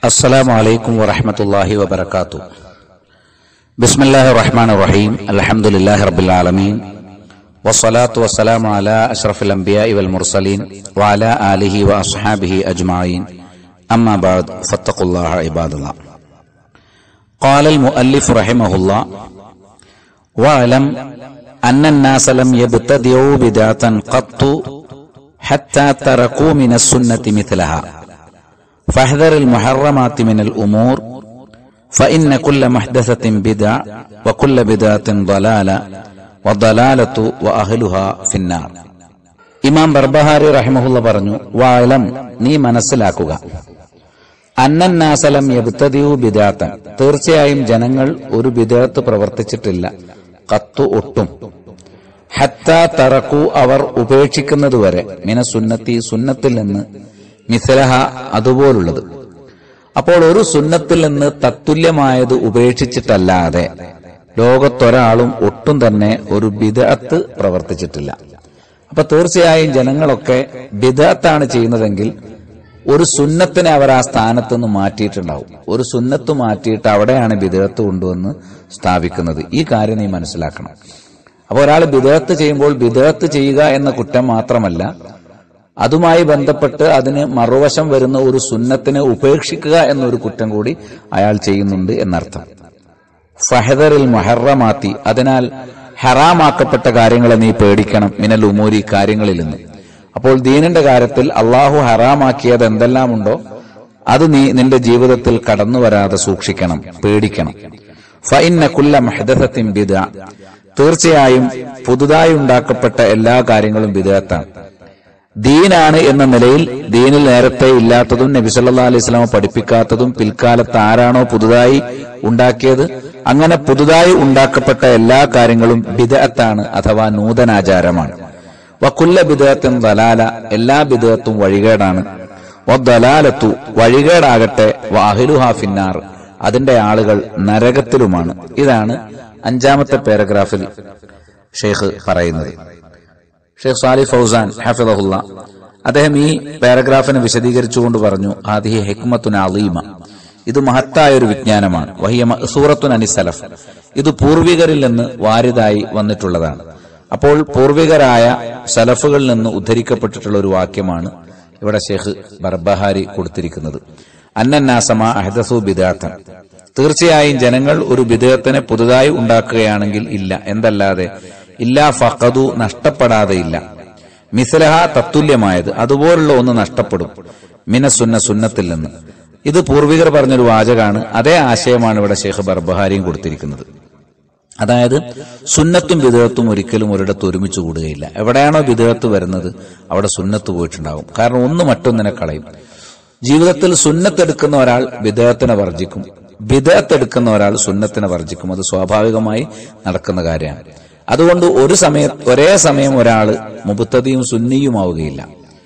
السلام عليكم ورحمة الله وبركاته بسم الله الرحمن الرحيم الحمد لله رب العالمين والصلاة والسلام على أشرف الأنبياء والمرسلين وعلى آله وأصحابه أجمعين أما بعد فاتقوا الله عباد الله قال المؤلف رحمه الله واعلم أن الناس لم يبتدعوا بدعة قط حتى تركوا من السنة مثلها فاحذر المحرمات من الأمور فإن كل محدثة بدع وكل بدعة ضلالة والضلالة وأهلها في النار ഇമാം ബർബഹാരി റഹിമഹുല്ല പറഞ്ഞു വാലം നീ മനസ്സിലാക്കുക അന്നന്നാസലം യബ്തദിയു ബിദാത്തൻ തീർച്ചയായും ജനങ്ങൾ ഒരു ബിദാത്ത് പ്രവർത്തിച്ചിട്ടില്ല കത്തു ഒട്ടും ഹത്ത തറക്കു അവർ ഉപേക്ഷിക്കുന്നതുവരെ മിന സുന്നത്തി സുന്നത്തിൽ നിന്ന് മിസലഹ അതുപോലുള്ളത് അപ്പോൾ ഒരു സുന്നത്തിൽ നിന്ന് തത്തുല്യമായത് ഉപേക്ഷിച്ചിട്ടല്ലാതെ ലോകത്തൊരാളും ഒട്ടും തന്നെ ഒരു ബിദഅത്ത് പ്രവർത്തിച്ചിട്ടില്ല അപ്പൊ തീർച്ചയായും ജനങ്ങളൊക്കെ ബിദഅത്താണ് ചെയ്യുന്നതെങ്കിൽ ഒരു സുന്നത്തിനെ അവർ ആ സ്ഥാനത്ത് നിന്ന് മാറ്റിയിട്ടുണ്ടാവും ഒരു സുന്നത്ത് മാറ്റിയിട്ട് അവിടെയാണ് ബിദഅത്ത് കൊണ്ടുവന്ന് സ്ഥാപിക്കുന്നത് ഈ കാര്യം നീ മനസ്സിലാക്കണം അപ്പോൾ ഒരാൾ ബിദഅത്ത് ചെയ്യുമ്പോൾ ബിദഅത്ത് ചെയ്യുക എന്ന കുറ്റം മാത്രമല്ല അതുമായി ബന്ധപ്പെട്ട് അതിന് മറുവശം വരുന്ന ഒരു സുന്നത്തിനെ ഉപേക്ഷിക്കുക എന്നൊരു കുറ്റം കൂടി അയാൾ ചെയ്യുന്നുണ്ട് എന്നർത്ഥം ഫഹദറിൽ മൊഹറമാത്തി അതിനാൽ ഹറാമാക്കപ്പെട്ട കാര്യങ്ങളെ നീ പേടിക്കണം മിനൽ ഉമൂരി കാര്യങ്ങളിൽ നിന്ന് അപ്പോൾ ദീനിന്റെ കാര്യത്തിൽ അള്ളാഹു ഹറാമാക്കിയത് എന്തെല്ലാമുണ്ടോ അത് നീ നിന്റെ ജീവിതത്തിൽ കടന്നു വരാതെ സൂക്ഷിക്കണം പേടിക്കണം ഫൈന്ന കുല്ല മഹദത്തിൻ ബിദ തീർച്ചയായും പുതുതായി ഉണ്ടാക്കപ്പെട്ട എല്ലാ കാര്യങ്ങളും ബിദത്താണ് ദീനാണ് എന്ന നിലയിൽ ദീനിൽ നേരത്തെ ഇല്ലാത്തതും നബി സല്ലാ അലൈഹി സ്വലാമ പഠിപ്പിക്കാത്തതും പിൽക്കാലത്ത് ആരാണോ പുതുതായി ഉണ്ടാക്കിയത് അങ്ങനെ പുതുതായി ഉണ്ടാക്കപ്പെട്ട എല്ലാ കാര്യങ്ങളും ബിദഅത്താണ് അഥവാ നൂതനാചാരമാണ് വക്കുല്ല ബിദഅത്തും ദലാല എല്ലാ ബിദഅത്തും വഴികേടാണ് വദലാലത്തു വഴികേടാകട്ടെ വാഹിലുഹാ ഫിന്നാർ അതിന്റെ ആളുകൾ നരകത്തിലുമാണ് ഇതാണ് അഞ്ചാമത്തെ പാരഗ്രാഫിൽ ഷെയ്ഖ് പറയുന്നത് ഷെയ്ഖ് സാലി ഫൗസാൻ ഹഫിദഹുല്ല അദ്ദേഹം ഈ പാരഗ്രാഫിനെ വിശദീകരിച്ചുകൊണ്ട് പറഞ്ഞു ആദിഹി ഹെക്മത്തുൻ അലീമ ഇത് മഹത്തായ ഒരു വിജ്ഞാനമാണ് വഹിയ സൂറത്തുൻ അനിസലഫ് ഇത് പൂർവികരിൽ നിന്ന് വാരിതായി വന്നിട്ടുള്ളതാണ് അപ്പോൾ പൂർവികരായ സലഫുകളിൽ നിന്ന് ഉദ്ധരിക്കപ്പെട്ടിട്ടുള്ള ഒരു വാക്യമാണ് ഇവിടെ ഷെയ്ഖ് ബർബഹാരി കൊടുത്തിരിക്കുന്നത് അന്നന്നാസമ അഹദസു ബിദാത്തൻ തീർച്ചയായും ജനങ്ങൾ ഒരു ബിദത്തിനെ പുതുതായി ഉണ്ടാക്കുകയാണെങ്കിൽ ഇല്ല എന്തല്ലാതെ ഇല്ലാ ഫഖദു നഷ്ടപ്പെടാതെ ഇല്ല മിസലഹ തത്തുല്യമായത് അതുപോലുള്ള ഒന്ന് നഷ്ടപ്പെടും മിനസുന്ന സുന്നത്തിൽ നിന്ന് ഇത് പൂർവികർ പറഞ്ഞൊരു വാചകാണ് അതേ ആശയമാണ് ഇവിടെ ഷെയ്ഖ് ബർബഹാരിയും കൊടുത്തിരിക്കുന്നത് അതായത് സുന്നത്തും വിദേഹത്തും ഒരിക്കലും ഒരിടത്ത് ഒരുമിച്ച് കൂടുകയില്ല എവിടെയാണോ വിദേഹത്ത് വരുന്നത് അവിടെ സുന്നത്ത് പോയിട്ടുണ്ടാകും കാരണം ഒന്ന് മറ്റൊന്നിനെ കളയും ജീവിതത്തിൽ സുന്നത്തെടുക്കുന്ന ഒരാൾ വിദേഹത്തിനെ വർജിക്കും വിദേഹത്തെടുക്കുന്ന ഒരാൾ സുന്നത്തിനെ വർജിക്കും അത് സ്വാഭാവികമായി നടക്കുന്ന കാര്യമാണ് അതുകൊണ്ട് ഒരു സമയ ഒരേ സമയം ഒരാൾ മുബത്തതിയും സുന്നിയുമാവുകയില്ല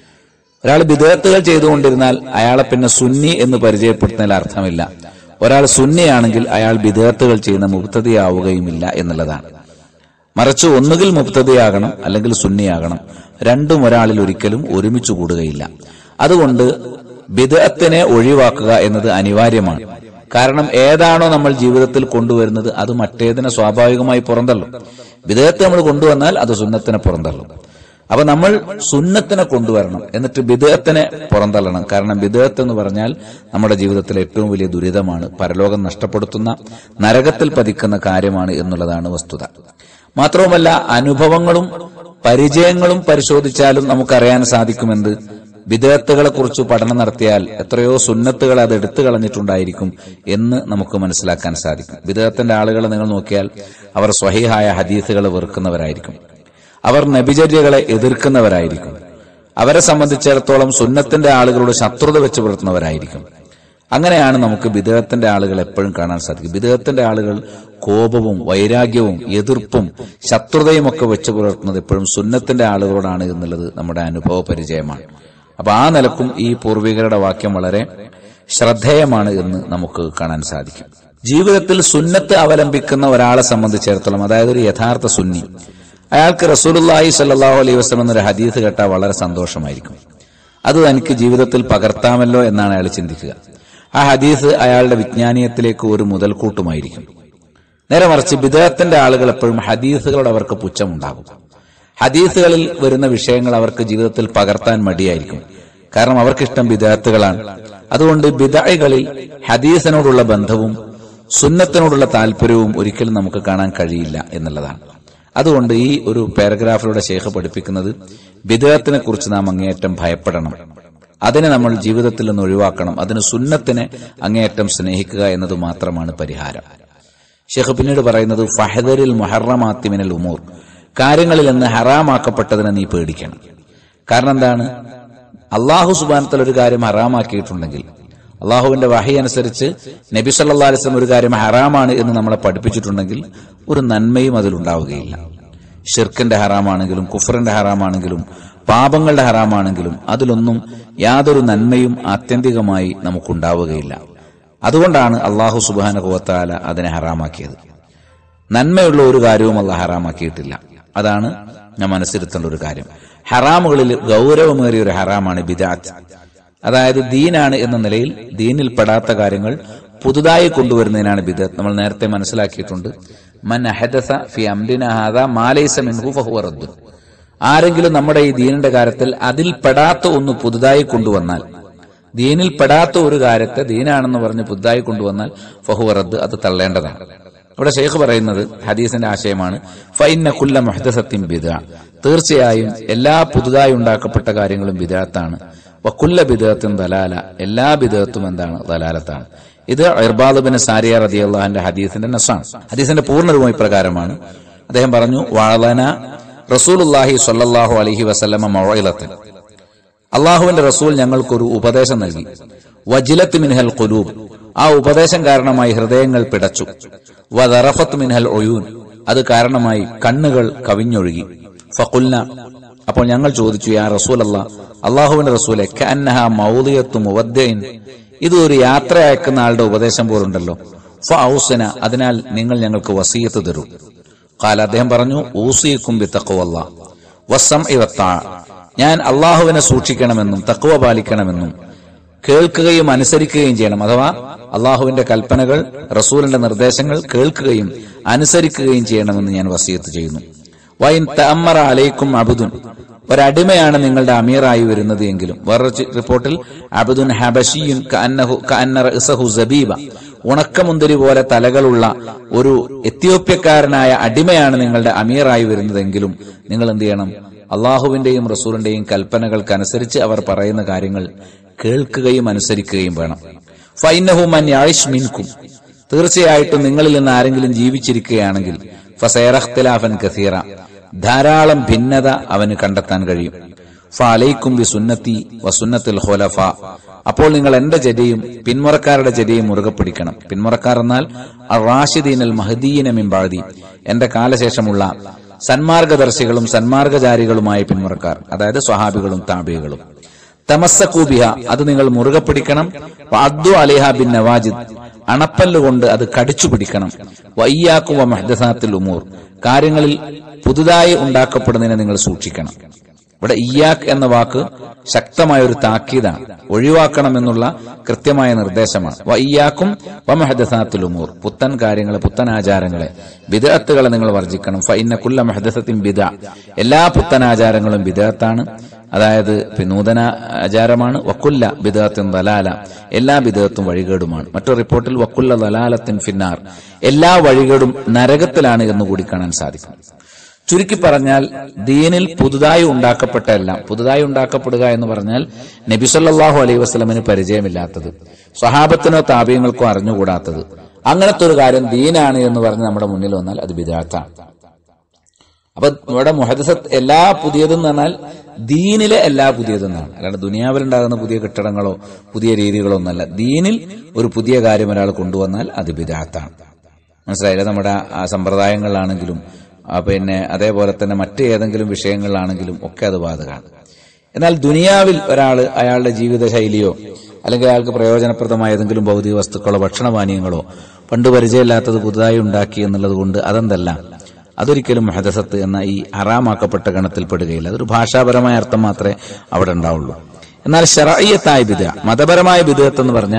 ഒരാൾ വിദേഹത്തുകൾ ചെയ്തുകൊണ്ടിരുന്നാൽ അയാളെ പിന്നെ സുന്നി എന്ന് പരിചയപ്പെടുത്തുന്നതിൽ അർത്ഥമില്ല ഒരാൾ സുന്നിയാണെങ്കിൽ അയാൾ വിദേഹത്തുകൾ ചെയ്യുന്ന മുബത്തതിയാവുകയുമില്ല എന്നുള്ളതാണ് മറിച്ച് ഒന്നുകിൽ മുബത്തതിയാകണം അല്ലെങ്കിൽ സുന്നിയാകണം രണ്ടും ഒരാളിൽ ഒരിക്കലും ഒരുമിച്ച് കൂടുകയില്ല അതുകൊണ്ട് ബിദഅത്തിനെ ഒഴിവാക്കുക എന്നത് അനിവാര്യമാണ് കാരണം ഏതാണോ നമ്മൾ ജീവിതത്തിൽ കൊണ്ടുവരുന്നത് അത് മറ്റേതിനെ സ്വാഭാവികമായി പുറന്തള്ളും ബിദഅത്ത് നമ്മൾ കൊണ്ടുവന്നാൽ അത് സുന്നത്തിനെ പുറന്തള്ളും അപ്പൊ നമ്മൾ സുന്നത്തിനെ കൊണ്ടുവരണം എന്നിട്ട് ബിദഅത്തിനെ പുറന്തള്ളണം കാരണം ബിദഅത്ത് എന്ന് പറഞ്ഞാൽ നമ്മുടെ ജീവിതത്തിലെ ഏറ്റവും വലിയ ദുരിതമാണ് പരലോകം നഷ്ടപ്പെടുത്തുന്ന നരകത്തിൽ പതിക്കുന്ന കാര്യമാണ് എന്നുള്ളതാണ് വസ്തുത മാത്രവുമല്ല അനുഭവങ്ങളും പരിചയങ്ങളും പരിശോധിച്ചാലും നമുക്കറിയാൻ സാധിക്കുമെന്ത് വിദേഹത്തുകളെ കുറിച്ച് പഠനം നടത്തിയാൽ എത്രയോ സുന്നത്തുകൾ അത് എടുത്തു കളഞ്ഞിട്ടുണ്ടായിരിക്കും എന്ന് നമുക്ക് മനസ്സിലാക്കാൻ സാധിക്കും വിദേഹത്തിന്റെ ആളുകളെ നിങ്ങൾ നോക്കിയാൽ അവർ സ്വഹീഹായ ഹദീസുകളെ വെറുക്കുന്നവരായിരിക്കും അവർ നബിചര്യകളെ എതിർക്കുന്നവരായിരിക്കും അവരെ സംബന്ധിച്ചിടത്തോളം സുന്നത്തിന്റെ ആളുകളോട് ശത്രുത വെച്ച് പുലർത്തുന്നവരായിരിക്കും അങ്ങനെയാണ് നമുക്ക് വിദേഹത്തിന്റെ ആളുകൾ എപ്പോഴും കാണാൻ സാധിക്കും വിദേഹത്തിന്റെ ആളുകൾ കോപവും വൈരാഗ്യവും എതിർപ്പും ശത്രുതയും ഒക്കെ വെച്ച് പുലർത്തുന്നത് എപ്പോഴും സുന്നത്തിന്റെ ആളുകളോടാണ് എന്നുള്ളത് നമ്മുടെ അനുഭവ പരിചയമാണ് അപ്പൊ ആ നിലക്കും ഈ പൂർവികരുടെ വാക്യം വളരെ ശ്രദ്ധേയമാണ് എന്ന് നമുക്ക് കാണാൻ സാധിക്കും ജീവിതത്തിൽ സുന്നത്ത് അവലംബിക്കുന്ന ഒരാളെ സംബന്ധിച്ചിടത്തോളം അതായത് ഒരു യഥാർത്ഥ സുന്നി അയാൾക്ക് റസൂലുല്ലാഹി സല്ലാഹു അലൈഹി വസ്ലം എന്നൊരു ഹദീസ് കേട്ടാൽ വളരെ സന്തോഷമായിരിക്കും അത് തനിക്ക് ജീവിതത്തിൽ പകർത്താമല്ലോ എന്നാണ് അയാൾ ചിന്തിക്കുക ആ ഹദീസ് അയാളുടെ വിജ്ഞാനീയത്തിലേക്ക് ഒരു മുതൽക്കൂട്ടുമായിരിക്കും നേരെ മറിച്ച് ബിദഅത്തിന്റെ ആളുകൾ എപ്പോഴും ഹദീസുകളോട് അവർക്ക് പുച്ഛമുണ്ടാകും ഹദീസുകളിൽ വരുന്ന വിഷയങ്ങൾ അവർക്ക് ജീവിതത്തിൽ പകർത്താൻ മടിയായിരിക്കും കാരണം അവർക്കിഷ്ടം ബിദഅത്തുകളാണ് അതുകൊണ്ട് ബിദഅകളിൽ ഹദീസിനോടുള്ള ബന്ധവും സുന്നത്തിനോടുള്ള താല്പര്യവും ഒരിക്കലും നമുക്ക് കാണാൻ കഴിയില്ല എന്നുള്ളതാണ് അതുകൊണ്ട് ഈ ഒരു പാരഗ്രാഫിലൂടെ ശേഖ പഠിപ്പിക്കുന്നത് ബിദഅത്തിനെ കുറിച്ച് നാം അങ്ങേയറ്റം ഭയപ്പെടണം അതിനെ നമ്മൾ ജീവിതത്തിൽ നിന്ന് ഒഴിവാക്കണം അതിന് സുന്നത്തിനെ അങ്ങേയറ്റം സ്നേഹിക്കുക എന്നത് മാത്രമാണ് പരിഹാരം ഷെയ്ഖ് പിന്നീട് പറയുന്നത് ഫഹദരിൽ മുഹറമാത്തിമിനൽ ഉമൂർ കാര്യങ്ങളിൽ നിന്ന് ഹറാമാക്കപ്പെട്ടതിനെ നീ പേടിക്കണം കാരണം എന്താണ് അള്ളാഹു സുബാനത്തിൽ ഒരു കാര്യം ഹറാമാക്കിയിട്ടുണ്ടെങ്കിൽ അള്ളാഹുവിന്റെ വഹി അനുസരിച്ച് നബി സല്ലാ അലിസ്ലം ഒരു കാര്യം ഹറാമാണ് എന്ന് നമ്മളെ പഠിപ്പിച്ചിട്ടുണ്ടെങ്കിൽ ഒരു നന്മയും അതിലുണ്ടാവുകയില്ല ഷിർക്കിന്റെ ഹറാമാണെങ്കിലും കുഫറിന്റെ ഹറാമാണെങ്കിലും പാപങ്ങളുടെ ഹറാമാണെങ്കിലും അതിലൊന്നും യാതൊരു നന്മയും ആത്യന്തികമായി നമുക്കുണ്ടാവുകയില്ല അതുകൊണ്ടാണ് അള്ളാഹു സുബാനുഭവത്താല അതിനെ ഹറാമാക്കിയത് നന്മയുള്ള ഒരു കാര്യവും അള്ളാഹ് ഹറാമാക്കിയിട്ടില്ല അതാണ് ഞാൻ മനസ്സിരുത്തേണ്ട ഒരു കാര്യം ഹറാമുകളിൽ ഗൗരവമേറിയ ഒരു ഹറാമാണ് ബിദാത്ത് അതായത് ദീനാണ് എന്ന നിലയിൽ ദീനിൽ പെടാത്ത കാര്യങ്ങൾ പുതുതായി കൊണ്ടുവരുന്നതിനാണ് ബിദത്ത് നമ്മൾ നേരത്തെ മനസ്സിലാക്കിയിട്ടുണ്ട് മൻ അഹദസ ഫി അംരിന ഹാദാ മാ ലൈസ മിൻഹു ഫഹുവ റദ്ദുൻ ആരെങ്കിലും നമ്മുടെ ഈ ദീനിന്റെ കാര്യത്തിൽ അതിൽ പെടാത്ത ഒന്ന് പുതുതായി കൊണ്ടുവന്നാൽ ദീനിൽ പെടാത്ത ഒരു കാര്യത്തെ ദീനാണെന്ന് പറഞ്ഞ് പുതുതായി കൊണ്ടുവന്നാൽ ഫഹുവ റദ്ദ് അത് തള്ളേണ്ടതാണ് ഇവിടെ ഷെയ്ഖ് പറയുന്നത് ഹദീസിന്റെ ആശയമാണ് ഫൈന കുല്ല മുഹദസത്തിൻ ബിദ തീർച്ചയായും എല്ലാ പുതുതായി ഉണ്ടാക്കപ്പെട്ട കാര്യങ്ങളും ബിദാത്താണ് വക്കുല്ല ബിദത്തും ദലാല എല്ലാ ബിദത്തും എന്താണ് ദലാലത്താണ് ഇത് ഇർബാദുബിന് സാരിയ റതി അള്ളാഹിന്റെ ഹദീസിന്റെ നസാണ് ഹദീസിന്റെ പൂർണ്ണരൂപം ഇപ്രകാരമാണ് അദ്ദേഹം പറഞ്ഞു വാളന റസൂലുല്ലാഹി സ്വല്ലല്ലാഹു അലൈഹി വസല്ലമ മൗഇലത്തൻ അള്ളാഹുവിന്റെ റസൂൽ ഞങ്ങൾക്കൊരു ഉപദേശം നൽകി വജിലത്ത് മിൻഹൽ ഖുലൂബ് ആ ഉപദേശം കാരണമായി ഹൃദയങ്ങൾ പിടച്ചു വദറഫത്ത് മിൻഹൽ ഒയൂൻ അത് കാരണമായി കണ്ണുകൾ കവിഞ്ഞൊഴുകി ഫഖുൽന അപ്പോൾ ഞങ്ങൾ ചോദിച്ചു യാ റസൂൽ അല്ലാ അള്ളാഹുവിന്റെ റസൂലെ കന്നഹ മൗലിയത്തു മുവദ്ദയിൻ ഇത് ഒരു യാത്ര അയക്കുന്ന ആളുടെ ഉപദേശം പോലുണ്ടല്ലോ ഫൗസന അതിനാൽ നിങ്ങൾ ഞങ്ങൾക്ക് വസീയത്ത് തരൂ കാല അദ്ദേഹം പറഞ്ഞു ഊസിയക്കും ബി തഖ്വല്ലാ വസം ഇവത്താ ഞാൻ അള്ളാഹുവിനെ സൂക്ഷിക്കണമെന്നും തക്കുവ പാലിക്കണമെന്നും കേൾക്കുകയും അനുസരിക്കുകയും ചെയ്യണം അഥവാ അള്ളാഹുവിന്റെ കൽപ്പനകൾ റസൂലിന്റെ നിർദ്ദേശങ്ങൾ കേൾക്കുകയും അനുസരിക്കുകയും ചെയ്യണമെന്ന് ഞാൻ വസീയത്ത് ചെയ്യുന്നു വൈൻ തഅമ്മറ അലൈക്കും അബുദുൻ ഒരടിമയാണ് നിങ്ങളുടെ അമീറായി വരുന്നത് എങ്കിലും വേറൊരു ചി- റിപ്പോർട്ടിൽ അബുദുൻ ഹബഷിയുൻ കഅന്നഹു കഅന്ന റഅസഹു സബീബ ഉണക്കമുന്തിരി പോലെ തലകളുള്ള ഒരു എത്യോപ്യക്കാരനായ അടിമയാണ് നിങ്ങളുടെ അമീറായി വരുന്നതെങ്കിലും നിങ്ങൾ എന്ത് ചെയ്യണം അള്ളാഹുവിന്റെയും റസൂലിന്റെയും കൽപ്പനകൾക്കനുസരിച്ച് അവർ പറയുന്ന കാര്യങ്ങൾ കേൾക്കുകയും അനുസരിക്കുകയും വേണം ഫൈനഹു മൻ യായിഷ് മിൻകും തീർച്ചയായിട്ടും നിങ്ങളിൽ നിന്ന് ആരെങ്കിലും ജീവിച്ചിരിക്കുകയാണെങ്കിൽ ഫസൈറഖ്തിലാഫൻ കസീറ ധാരാളം ഭിന്നത അവന് കണ്ടെത്താൻ കഴിയും ഫലൈക്കും ബി സുന്നത്തി വസുന്നത്തിൽ ഹോലഫ അപ്പോൾ നിങ്ങൾ എന്റെ ജരിയും പിന്മുറക്കാരുടെ ജരിയും മുറുകെ പിടിക്കണം പിന്മുറക്കാർ എന്നാൽ റാഷിദീൻ അൽ മഹദീന മിമ്പാതി എന്റെ കാലശേഷമുള്ള സന്മാർഗദർശികളും സന്മാർഗചാരികളുമായ പിന്മുറക്കാർ അതായത് സ്വഹാബികളും താബികളും തമസ്സക്കൂബിഹ അത് നിങ്ങൾ മുറുകെ പിടിക്കണം അദ്ദു അലിഹ ബിൻ നവാജിദ് അണപ്പല്ലുകൊണ്ട് അത് കടിച്ചു പിടിക്കണം വയ്യാക്കുവ മഹദസാത്തിൽ ഉമൂർ കാര്യങ്ങളിൽ പുതുതായി ഉണ്ടാക്കപ്പെടുന്നതിനെ നിങ്ങൾ സൂക്ഷിക്കണം ഇവിടെ ഇയാക്ക് എന്ന വാക്ക് ശക്തമായ ഒരു താക്കീതാണ് ഒഴിവാക്കണമെന്നുള്ള കൃത്യമായ നിർദ്ദേശമാണ് വയ്യാക്കും വമഹദസാത്തിൽ ഉമൂർ പുത്തൻ കാര്യങ്ങളെ പുത്തൻ ആചാരങ്ങളെ ബിദഅത്തുകളെ നിങ്ങൾ വർജിക്കണം ഫൈന കുല്ല മഹദസത്തിൻ ബിദ എല്ലാ പുത്തൻ ആചാരങ്ങളും ബിദഅത്താണ് അതായത് പി- നൂതന ആചാരമാണ് വക്കുല്ല ബിദഅത്തിൻ ദലാല എല്ലാ ബിദഅത്തും വഴികേടുമാണ് മറ്റൊരു റിപ്പോർട്ടിൽ വക്കുല്ല ദലാലത്തിൻ ഫിന്നാർ എല്ലാ വഴികേടും നരകത്തിലാണ് എന്ന് കൂടി കാണാൻ സാധിക്കും ചുരുക്കി പറഞ്ഞാൽ ദീനിൽ പുതുതായി ഉണ്ടാക്കപ്പെട്ട എല്ലാം പുതുതായി ഉണ്ടാക്കപ്പെടുക എന്ന് പറഞ്ഞാൽ നബിസല്ലാഹു അലൈഹി വസ്ലമിന് പരിചയമില്ലാത്തത് സ്വഹാബത്തിനോ താപ്യങ്ങൾക്കോ അറിഞ്ഞുകൂടാത്തത് അങ്ങനത്തെ ഒരു കാര്യം ദീനാണ് എന്ന് പറഞ്ഞ് നമ്മുടെ മുന്നിൽ വന്നാൽ അത് വിദാത്താണ് അപ്പൊ ഇവിടെ മുഹദസത്ത് എല്ലാ പുതിയതെന്ന് പറഞ്ഞാൽ ദീനിലെ എല്ലാ പുതിയതെന്നാണ് അല്ലാണ്ട് ദുനിയാവിലുണ്ടാകുന്ന പുതിയ കെട്ടിടങ്ങളോ പുതിയ രീതികളോ ഒന്നല്ല ദീനിൽ ഒരു പുതിയ കാര്യം ഒരാൾ കൊണ്ടുവന്നാൽ അത് ബിദാത്താണ് മനസ്സിലായില്ല നമ്മുടെ ആ സമ്പ്രദായങ്ങളിലാണെങ്കിലും ആ പിന്നെ അതേപോലെ തന്നെ മറ്റ് ഏതെങ്കിലും വിഷയങ്ങളിലാണെങ്കിലും ഒക്കെ അത് ബാധകമാണ് എന്നാൽ ദുനിയാവിൽ ഒരാൾ അയാളുടെ ജീവിത ശൈലിയോ അല്ലെങ്കിൽ അയാൾക്ക് പ്രയോജനപ്രദമായ ഏതെങ്കിലും ഭൗതിക വസ്തുക്കളോ ഭക്ഷണപാനീയങ്ങളോ പണ്ട് പരിചയമില്ലാത്തത് പുതുതായി ഉണ്ടാക്കി എന്നുള്ളത് കൊണ്ട് അതെന്തല്ല അതൊരിക്കലും മുഹദസത്ത് എന്ന ഈ ഹറാമാക്കപ്പെട്ട ഗണത്തിൽ പെടുകയില്ല അതൊരു ഭാഷാപരമായ അർത്ഥം മാത്രമേ അവിടെ ഉണ്ടാവുള്ളൂ എന്നാൽ ഷറയ്യത്തായ ബിദ മതപരമായ ബിദത്ത് എന്ന് പറഞ്ഞാൽ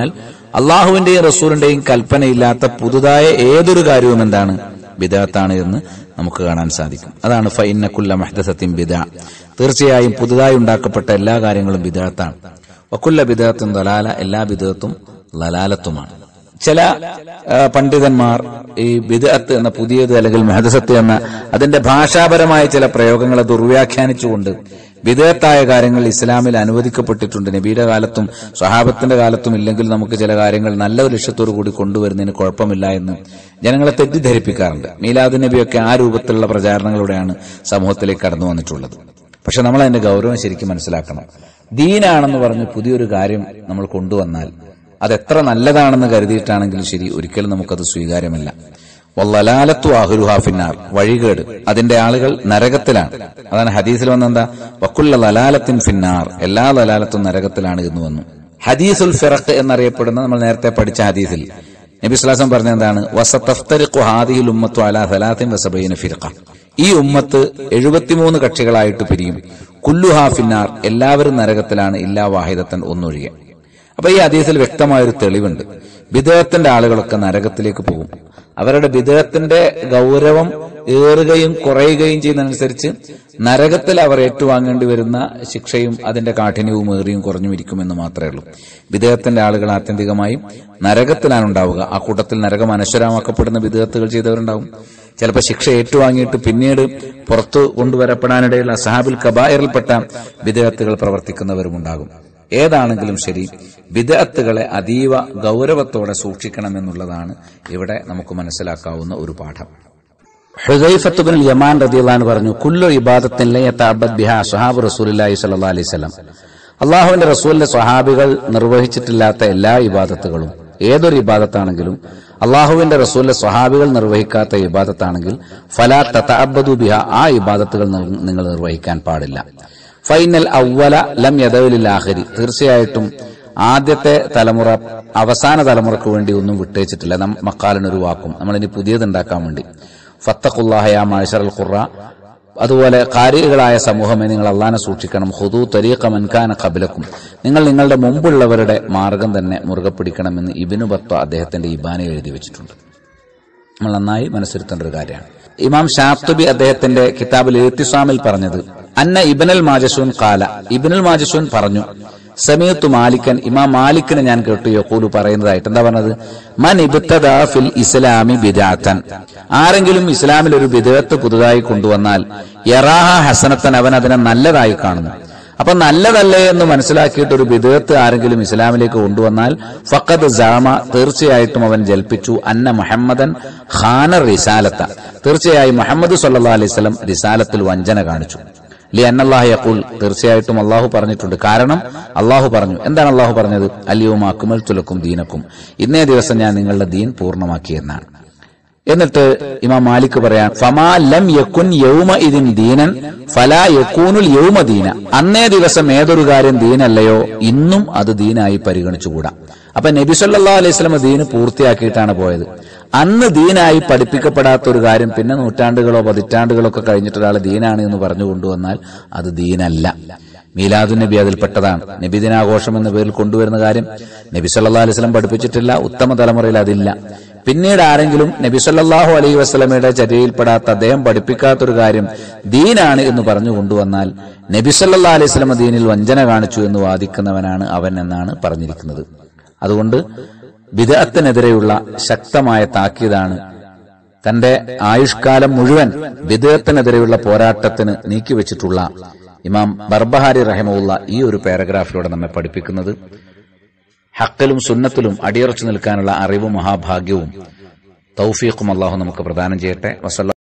അള്ളാഹുവിന്റെയും റസൂലിന്റെയും കൽപ്പനയില്ലാത്ത പുതുതായ ഏതൊരു കാര്യവും എന്താണ് ബിദാത്താണ് എന്ന് നമുക്ക് കാണാൻ സാധിക്കും അതാണ് ഫൈനക്കുല്ല മഹദസത്തിൻ ബിദ തീർച്ചയായും പുതുതായി ഉണ്ടാക്കപ്പെട്ട എല്ലാ കാര്യങ്ങളും ബിദാത്താണ് വക്കുല്ല ബിദാത്തും ദലാല എല്ലാ ബിദത്തും ലലാലത്തുമാണ് ചില ആ, പണ്ഡിതന്മാർ ഈ ബിദഅത്ത് എന്ന പുതിയത് അല്ലെങ്കിൽ മെഹദസത്ത് എന്ന അതിന്റെ ഭാഷാപരമായ ചില പ്രയോഗങ്ങളെ ദുർവ്യാഖ്യാനിച്ചുകൊണ്ട് വിധേയത്തായ കാര്യങ്ങൾ ഇസ്ലാമിൽ അനുവദിക്കപ്പെട്ടിട്ടുണ്ട് നബിയുടെ കാലത്തും സ്വഹാബത്തിന്റെ കാലത്തും ഇല്ലെങ്കിൽ നമുക്ക് ചില കാര്യങ്ങൾ നല്ല ഒരു ലക്ഷ്യത്തോടു കൂടി കൊണ്ടുവരുന്നതിന് കുഴപ്പമില്ല എന്ന് ജനങ്ങളെ തെറ്റിദ്ധരിപ്പിക്കാറുണ്ട് മീലാദ് നബിയൊക്കെ ആ രൂപത്തിലുള്ള പ്രചാരണങ്ങളിലൂടെയാണ് സമൂഹത്തിലേക്ക് കടന്നു വന്നിട്ടുള്ളത് പക്ഷെ നമ്മൾ അതിന്റെ ഗൗരവം ശരിക്കും മനസ്സിലാക്കണം ദീനാണെന്ന് പറഞ്ഞ് പുതിയൊരു കാര്യം നമ്മൾ കൊണ്ടുവന്നാൽ അത് എത്ര നല്ലതാണെന്ന് കരുതിയിട്ടാണെങ്കിലും ശരി ഒരിക്കലും നമുക്കത് സ്വീകാര്യമല്ല വല്ലലാലത്തു ആഹുരുഹാ ഫിന്നാർ വഴികേട് അതിന്റെ ആളുകൾ നരകത്തിലാണ് അതാണ് ഹദീസിൽ വന്നെന്താ വക്കുല്ല ലലാലത്തിൻ ഫിന്നാർ എല്ലാ ലലാലത്തും നരകത്തിലാണ് എന്ന് വന്നു ഹദീസുൽ ഫിറഖ് എന്നറിയപ്പെടുന്ന നമ്മൾ നേരത്തെ പഠിച്ച ഹദീസിൽ നബി സ്ലാസം പറഞ്ഞ എന്താണ് വസതഫ്തരിഖു ഹാദിഹിൽ ഉമ്മത്തു അലാ സലാത്തിൻ വസബൈന ഫിർഖ ഈ ഉമ്മത്ത് എഴുപത്തിമൂന്ന് കക്ഷികളായിട്ട് പിരിയും കുല്ലുഹാ ഫിന്നാർ എല്ലാവരും നരകത്തിലാണ് ഇല്ലാ വാഹിദത്തൻ ഒന്നൊഴികെ അപ്പൊ ഈ ഹദീസിൽ വ്യക്തമായൊരു തെളിവുണ്ട് വിദേഹത്തിന്റെ ആളുകളൊക്കെ നരകത്തിലേക്ക് പോകും അവരുടെ വിദേഹത്തിന്റെ ഗൗരവം ഏറുകയും കുറയുകയും ചെയ്യുന്നതനുസരിച്ച് നരകത്തിൽ അവർ ഏറ്റുവാങ്ങേണ്ടി വരുന്ന ശിക്ഷയും അതിന്റെ കാഠിന്യവും ഏറിയും കുറഞ്ഞും ഇരിക്കുമെന്ന് മാത്രമേ ഉള്ളൂ വിദേഹത്തിന്റെ ആളുകൾ ആത്യന്തികമായും നരകത്തിലാണ് ഉണ്ടാവുക ആ കൂട്ടത്തിൽ നരകം അനശ്വരമാക്കപ്പെടുന്ന വിദേഹത്തുകൾ ചെയ്തവരുണ്ടാവും ചിലപ്പോൾ ശിക്ഷ ഏറ്റുവാങ്ങിയിട്ട് പിന്നീട് പുറത്തു കൊണ്ടുവരപ്പെടാനിടയുള്ള സഹാബിൽ കബായറിൽപ്പെട്ട വിദേഹത്തുകൾ പ്രവർത്തിക്കുന്നവരും ഉണ്ടാകും ഏതാണെങ്കിലും ശരി വിദഗ്ധകളെ അതീവ ഗൗരവത്തോടെ സൂക്ഷിക്കണമെന്നുള്ളതാണ് ഇവിടെ നമുക്ക് മനസ്സിലാക്കാവുന്ന ഒരു പാഠം ഹുദൈഫത്തുബിൻ യമാൻ റദിയല്ലാൻ പറഞ്ഞു കുല്ലു ഇബാദത്തിൻ ലയതഅബ്ബദ് ബിഹാ സ്വഹാബ് റസൂലുള്ളാഹി സ്വല്ലല്ലാഹി അലൈഹി വസല്ലം അള്ളാഹുവിന്റെ റസൂലിന്റെ സ്വഹാബികൾ നിർവഹിച്ചിട്ടില്ലാത്ത എല്ലാ ഇബാദത്തുകളും ഏതൊരു ഇബാദത്താണെങ്കിലും അള്ളാഹുവിന്റെ റസൂലിന്റെ സ്വഹാബികൾ നിർവഹിക്കാത്ത ഇബാദത്താണെങ്കിൽ ഫലാ തതഅബ്ബദു ബിഹ ആ ഇബാദത്തുകൾ നിർ- നിങ്ങൾ നിർവഹിക്കാൻ പാടില്ല ഫൈനൽ അവല ലം യദവിലിൽ ആഖിരി തീർച്ചയായിട്ടും ആദ്യത്തെ തലമുറ അവസാന തലമുറക്ക് വേണ്ടി ഒന്നും വിട്ടേച്ചിട്ടില്ല നം മക്കാലിനൊരു വാക്കും നമ്മളിനി പുതിയതുണ്ടാക്കാൻ വേണ്ടി ഫത്തഖുല്ലാഹയ മാഷറൽ ഖുറ അതുപോലെ കാരികളായ സമൂഹമേ നിങ്ങൾ അള്ളാനെ സൂക്ഷിക്കണം ഹുദു തരീഖ മൻകാന കബിലക്കും നിങ്ങൾ നിങ്ങളുടെ മുമ്പുള്ളവരുടെ മാർഗം തന്നെ മുറുകെ പിടിക്കണമെന്ന് ഇബിനു ബത്വ അദ്ദേഹത്തിന്റെ ഇബാനെ എഴുതി വെച്ചിട്ടുണ്ട് നമ്മൾ നന്നായി മനസ്സിരുത്തേണ്ട ഒരു കാര്യമാണ് ഇമാം ഷാത്തുബി അദ്ദേഹത്തിന്റെ കിതാബിൽ എത്തിസ്വാമിൽ പറഞ്ഞത് അന്ന ഇബനൽ മാജസൂൻ കാല ഇബനുൽ മാജസൂൻ പറഞ്ഞു സമയത്തു മാലിക്കൻ ഇമാം മാലിക്കിനെ ഞാൻ കേട്ടു യക്കൂലു പറയുന്നതായിട്ട് എന്താ പറഞ്ഞത് മൻ ഇബ്തദാ ഫിൽ ഇസ്ലാമി ബിദാത്തൻ ആരെങ്കിലും ഇസ്ലാമിൽ ഒരു ബിദഅത്ത് പുതുതായി കൊണ്ടുവന്നാൽ യറാഹ ഹസനത്തൻ അവൻ അതിനെ നല്ലതായി കാണുന്നു അപ്പൊ നല്ലതല്ലേ എന്ന് മനസ്സിലാക്കിയിട്ട് ഒരു ബിദഅത്ത് ആരെങ്കിലും ഇസ്ലാമിലേക്ക് കൊണ്ടുവന്നാൽ ഫഖദ് ജാമ തീർച്ചയായിട്ടും അവൻ ജൽപ്പിച്ചു അന്ന മുഹമ്മദൻ ഖാന റിസാലത്ത തീർച്ചയായും മുഹമ്മദ് സല്ലാ അലൈഹി സ്വലം റിസാലത്തിൽ വഞ്ചന കാണിച്ചു ലി അന്നല്ലാഹു യഖൂൽ തീർച്ചയായിട്ടും അള്ളാഹു പറഞ്ഞിട്ടുണ്ട് കാരണം അള്ളാഹു പറഞ്ഞു എന്താണ് അള്ളാഹു പറഞ്ഞത് അല്യവും അക്കുമൽ തുലക്കും ദീനക്കും ഇന്നേ ദിവസം ഞാൻ നിങ്ങളുടെ ദീൻ പൂർണ്ണമാക്കി എന്നാണ് എന്നിട്ട് ഇമാം മാലിക് പറയാൻ ഫമാ ലം യക്കുൻ യൗമ ഇതിൻ ദീനൻ ഫലാ യക്കൂനുൽ യൗമ ദീന അന്നേ ദിവസം ഏതൊരു കാര്യം ദീനല്ലയോ ഇന്നും അത് ദീനായി പരിഗണിച്ചുകൂടാ അപ്പൊ നബി സല്ലാ അലൈഹി സ്വലമ ദീന് പൂർത്തിയാക്കിയിട്ടാണ് പോയത് അന്ന് ദീനായി പഠിപ്പിക്കപ്പെടാത്ത ഒരു കാര്യം പിന്നെ നൂറ്റാണ്ടുകളോ പതിറ്റാണ്ടുകളോ ഒക്കെ കഴിഞ്ഞിട്ട് ഒരാൾ ദീനാണ് എന്ന് പറഞ്ഞു കൊണ്ടുവന്നാൽ അത് ദീനല്ല മീലാദു നബി അതിൽപ്പെട്ടതാണ് നബി ദിനാഘോഷം എന്ന പേരിൽ കൊണ്ടുവരുന്ന കാര്യം നബി സല്ലാ അലൈഹി സ്വലം പഠിപ്പിച്ചിട്ടില്ല ഉത്തമ തലമുറയിൽ അതില്ല പിന്നീട് ആരെങ്കിലും നബി സല്ലല്ലാഹു അലൈഹി വസ്ലമയുടെ ചര്യയിൽപ്പെടാത്ത അദ്ദേഹം പഠിപ്പിക്കാത്തൊരു കാര്യം ദീനാണ് എന്ന് പറഞ്ഞു കൊണ്ടുവന്നാൽ നബി സല്ലല്ലാഹു അലൈഹി വസല്ലമ ദീനിൽ വഞ്ചന കാണിച്ചു എന്ന് വാദിക്കുന്നവനാണ് അവൻ എന്നാണ് പറഞ്ഞിരിക്കുന്നത് അതുകൊണ്ട് ബിദഅത്തിനെതിരെയുള്ള ശക്തമായ താക്കീതാണ് തന്റെ ആയുഷ്കാലം മുഴുവൻ വിദേഹത്തിനെതിരെയുള്ള പോരാട്ടത്തിന് നീക്കിവെച്ചിട്ടുള്ള ഇമാം ബർബഹാരി റഹിമുള്ള ഈ ഒരു പാരഗ്രാഫിലൂടെ നമ്മെ പഠിപ്പിക്കുന്നത് ഹക്കലും സുന്നത്തിലും അടിയറച്ചു നിൽക്കാനുള്ള അറിവും മഹാഭാഗ്യവും തൗഫീഖും അള്ളാഹു നമുക്ക് പ്രദാനം ചെയ്യട്ടെ വസല്ല